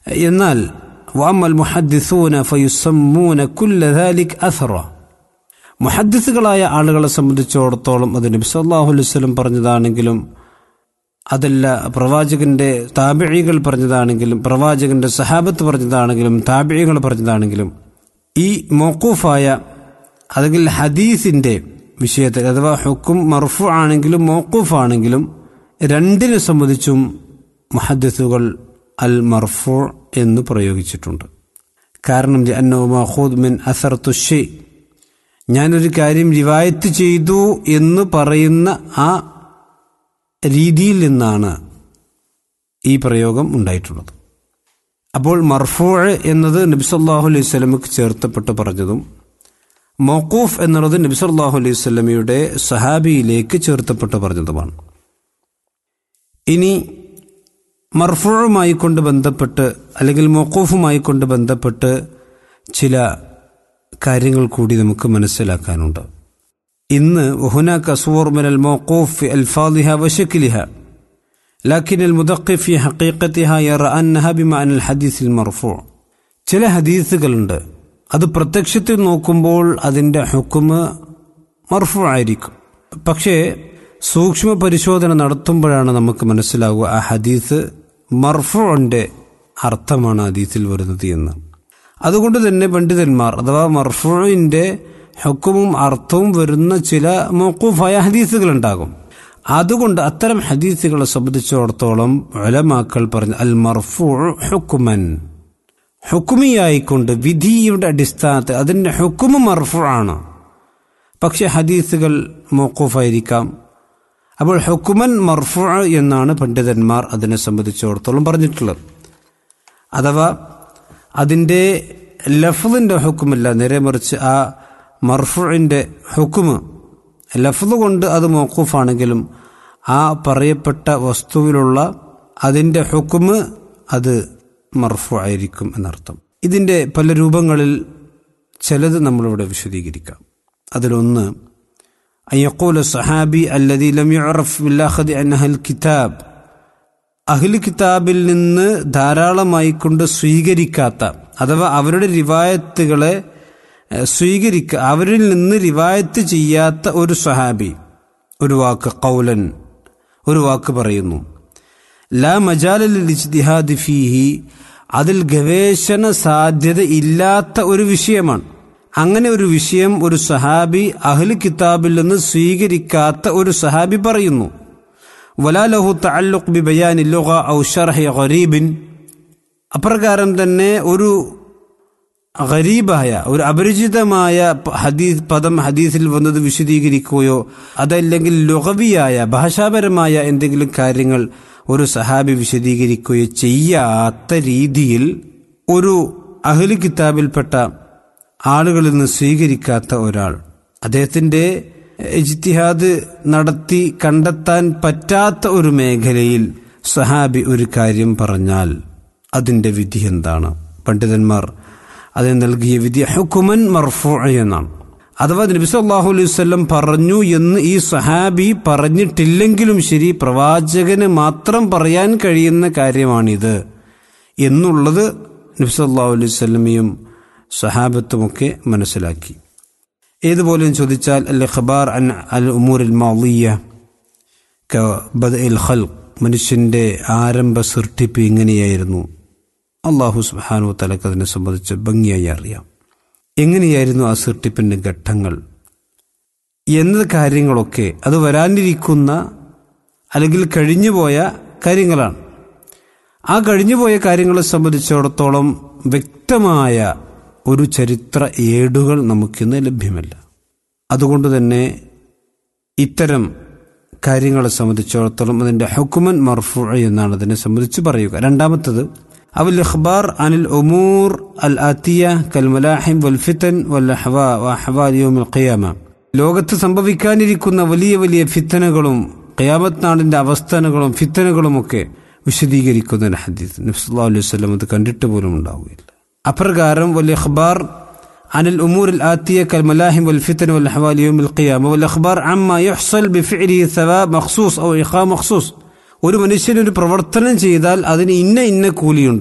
എന്നാൽ വാമൽ മുഹദ്ദിസൂന ഫയുസമ്മൂന കുല്ല ذلك അഥറ മുഹദ്ദിസുകളായ ആളുകളെ സംബന്ധിച്ചിടത്തോളം അത് നബി സല്ലല്ലാഹു അലൈഹി വസല്ലം പറഞ്ഞതാണെങ്കിലും അതല്ല പ്രവാചകന്റെ താബിഴികൾ പറഞ്ഞതാണെങ്കിലും പ്രവാചകന്റെ സഹാബത്ത് പറഞ്ഞതാണെങ്കിലും താബിഴികൾ പറഞ്ഞതാണെങ്കിലും ഈ മോക്കൂഫായ അല്ലെങ്കിൽ ഹദീസിന്റെ വിഷയത്തിൽ അഥവാ ഹുക്കും മർഫു ആണെങ്കിലും മോക്കൂഫ് ആണെങ്കിലും രണ്ടിനെ സംബന്ധിച്ചും മുഹദ്ദിസുകൾ അൽ മർഫു എന്ന് പ്രയോഗിച്ചിട്ടുണ്ട് കാരണം അന്നോ മഹൂദ് മിൻ അസർ തുഷി ഞാനൊരു കാര്യം റിവായത്ത് ചെയ്തു എന്ന് പറയുന്ന ആ രീതിയിൽ നിന്നാണ് ഈ പ്രയോഗം ഉണ്ടായിട്ടുള്ളത് അപ്പോൾ മർഫൂ എന്നത് നബിസല്ലാഹു അലൈഹി സ്വലമക്ക് ചേർത്തപ്പെട്ട് പറഞ്ഞതും മൗക്കൂഫ് എന്നുള്ളത് നബിസല്ലാഹു അലൈഹി സ്വലമയുടെ സഹാബിയിലേക്ക് ചേർത്തപ്പെട്ട് പറഞ്ഞതുമാണ് ഇനി മർഫൂവുമായി കൊണ്ട് ബന്ധപ്പെട്ട് അല്ലെങ്കിൽ മൗക്കൂഫുമായി കൊണ്ട് ബന്ധപ്പെട്ട് ചില കാര്യങ്ങൾ കൂടി നമുക്ക് മനസ്സിലാക്കാനുണ്ട് ഇന്ന് هناك صور من الموقوف في ألفاظها وشكلها لكن المدقق في حقيقتها يرى أنها بمعنى الحديث المرفوع ചില ഹദീസുകളുണ്ട് അത് പ്രത്യക്ഷത്തിൽ നോക്കുമ്പോൾ അതിൻ്റെ ഹുക്കുമ് മർഫു ആയിരിക്കും പക്ഷേ സൂക്ഷ്മ പരിശോധന നടത്തുമ്പോഴാണ് നമുക്ക് മനസ്സിലാവുക ആ ഹദീസ് മർഫുവിൻ്റെ അർത്ഥമാണ് ഹദീസിൽ വരുന്നത് എന്ന് അതുകൊണ്ട് തന്നെ പണ്ഡിതന്മാർ അഥവാ മർഫുവിൻ്റെ ഹുക്കുമും അർത്ഥവും വരുന്ന ചില മൗക്കൂഫായ ഹദീസുകൾ ഉണ്ടാകും അതുകൊണ്ട് അത്തരം ഹദീസുകളെ സംബന്ധിച്ചിടത്തോളം ഉലമാക്കൾ പറഞ്ഞു അൽ മർഫു ഹുക്കുമൻ ഹുക്കുമിയായിക്കൊണ്ട് വിധിയുടെ അടിസ്ഥാനത്തിൽ അതിൻ്റെ ഹുക്കുമ് മർഫു ആണ് പക്ഷെ ഹദീസുകൾ മൗക്കൂഫായിരിക്കാം അപ്പോൾ ഹുക്കുമൻ മർഫു എന്നാണ് പണ്ഡിതന്മാർ അതിനെ സംബന്ധിച്ചിടത്തോളം പറഞ്ഞിട്ടുള്ളത് അഥവാ അതിൻ്റെ ലഫ്ലിൻ്റെ ഹുക്കുമല്ല നേരെ മറിച്ച് ആ മർഫുവിൻ്റെ ഹുക്കുമ് ലഫ്ല് കൊണ്ട് അത് മൗക്കൂഫാണെങ്കിലും ആ പറയപ്പെട്ട വസ്തുവിലുള്ള അതിൻ്റെ ഹുക്കുമ് അത് മർഫു ആയിരിക്കും എന്നർത്ഥം ഇതിൻ്റെ പല രൂപങ്ങളിൽ ചിലത് നമ്മളിവിടെ വിശദീകരിക്കാം അതിലൊന്ന് അയ്യക്കൂല സഹാബി അല്ലതി ലം യുറഫ് ബില്ലാഹദി അന്നഹൽ കിതാബ് അഹ്ലി കിതാബിൽ നിന്ന് ധാരാളമായി കൊണ്ട് സ്വീകരിക്കാത്ത അഥവാ അവരുടെ റിവായത്തുകളെ സ്വീകരിക്ക അവരിൽ നിന്ന് റിവായത്ത് ചെയ്യാത്ത ഒരു സഹാബി ഒരു വാക്ക് കൗലൻ ഒരു വാക്ക് പറയുന്നു ലാ മജാലൽ ഇജ്തിഹാദി ഫീഹി അതിൽ ഗവേഷണ സാധ്യത ഇല്ലാത്ത ഒരു വിഷയമാണ് അങ്ങനെ ഒരു വിഷയം ഒരു സഹാബി അഹ്ലി കിതാബിൽ നിന്ന് സ്വീകരിക്കാത്ത ഒരു സഹാബി പറയുന്നു വലാ ലഹു തഅല്ലുഖ് ബി ബയാനി ലുഗ ഔ ശർഹി ഗരീബിൻ അപ്രകാരം തന്നെ ഒരു ഗരീബായ ഒരു അപരിചിതമായ ഹദീസ് പദം ഹദീസിൽ വന്നത് വിശദീകരിക്കുകയോ അതല്ലെങ്കിൽ ലുഗവിയായ ഭാഷാപരമായ എന്തെങ്കിലും കാര്യങ്ങൾ ഒരു സഹാബി വിശദീകരിക്കുകയോ ചെയ്യാത്ത രീതിയിൽ ഒരു അഹ്ലി കിതാബിൽപ്പെട്ട ആളുകളിൽ നിന്ന് സ്വീകരിക്കാത്ത ഒരാൾ അദ്ദേഹത്തിന്റെ ഇജ്തിഹാദ് നടത്തി കണ്ടെത്താൻ പറ്റാത്ത ഒരു മേഖലയിൽ സഹാബി ഒരു കാര്യം പറഞ്ഞാൽ അതിന്റെ വിധി എന്താണ് പണ്ഡിതന്മാർ അതിന് നൽകിയ വിധി ഹുക്കുമൻ മർഫു എന്നാണ് അഥവാ നബി സല്ലാഹു അലൈഹി വല്ലം പറഞ്ഞു എന്ന് ഈ സഹാബി പറഞ്ഞിട്ടില്ലെങ്കിലും ശരി പ്രവാചകന് മാത്രം പറയാൻ കഴിയുന്ന കാര്യമാണിത് എന്നുള്ളത് നബി സല്ലാഹു അലൈഹി വല്ലമയും സഹാബത്തുമൊക്കെ മനസ്സിലാക്കി ഏതുപോലെയും ചോദിച്ചാൽ അൽ ഖബാർ അൻ അൽ ഉമൂർ അൽ മാളിയ ഖൽഖ് മനുഷ്യന്റെ ആരംഭ സൃഷ്ടിപ്പ് ഇങ്ങനെയായിരുന്നു അള്ളാഹു സുബാനു തലക്ക് അതിനെ സംബന്ധിച്ച് ഭംഗിയായി അറിയാം എങ്ങനെയായിരുന്നു ആ സൃഷ്ടിപ്പിന്റെ ഘട്ടങ്ങൾ എന്ന കാര്യങ്ങളൊക്കെ അത് വരാനിരിക്കുന്ന അല്ലെങ്കിൽ കഴിഞ്ഞുപോയ കാര്യങ്ങളാണ് ആ കഴിഞ്ഞുപോയ കാര്യങ്ങളെ സംബന്ധിച്ചിടത്തോളം വ്യക്തമായ ഒരു ചരിത്ര ഏടുകൾ നമുക്കിന്ന് ലഭ്യമല്ല അതുകൊണ്ട് തന്നെ ഇത്തരം കാര്യങ്ങളെ സംബന്ധിച്ചിടത്തോളം അതിന്റെ ഹുക്കുമൻ മർഫു എന്നാണ് അതിനെ സംബന്ധിച്ച് പറയുക രണ്ടാമത്തത് അവൽ ഇഖ്ബാർ അനിൽ ഉമൂർ അൽ ആത്തിയ കൽ മലാഹിം വൽ ഫിത്തൻ വൽ അഹ്വാ വഅഹ്വാൽ യൗമിൽ ഖിയാമ ലോകത്ത് സംഭവിക്കാനിരിക്കുന്ന വലിയ വലിയ ഫിത്തനകളും ഖിയാമത്ത് നാടിന്റെ അവസ്ഥാനങ്ങളും ഫിത്തനകളുമൊക്കെ വിശദീകരിക്കുന്ന ഹദീസ് നബ്സല്ലാ അലൈഹി വസല്ലം അത് കണ്ടിട്ട് പോലും ഉണ്ടാവുകയില്ല അപ്രകാരം വൽ ഇഖ്ബാർ عن الأمور الآتية كالملاهم والفتن والأحوال يوم القيامة والأخبار عما يحصل بفعله ثواب مخصوص أو إقام مخصوص ഒരു മനുഷ്യൻ ഒരു പ്രവർത്തനം ചെയ്താൽ അതിന് ഇന്ന ഇന്ന കൂലിയുണ്ട്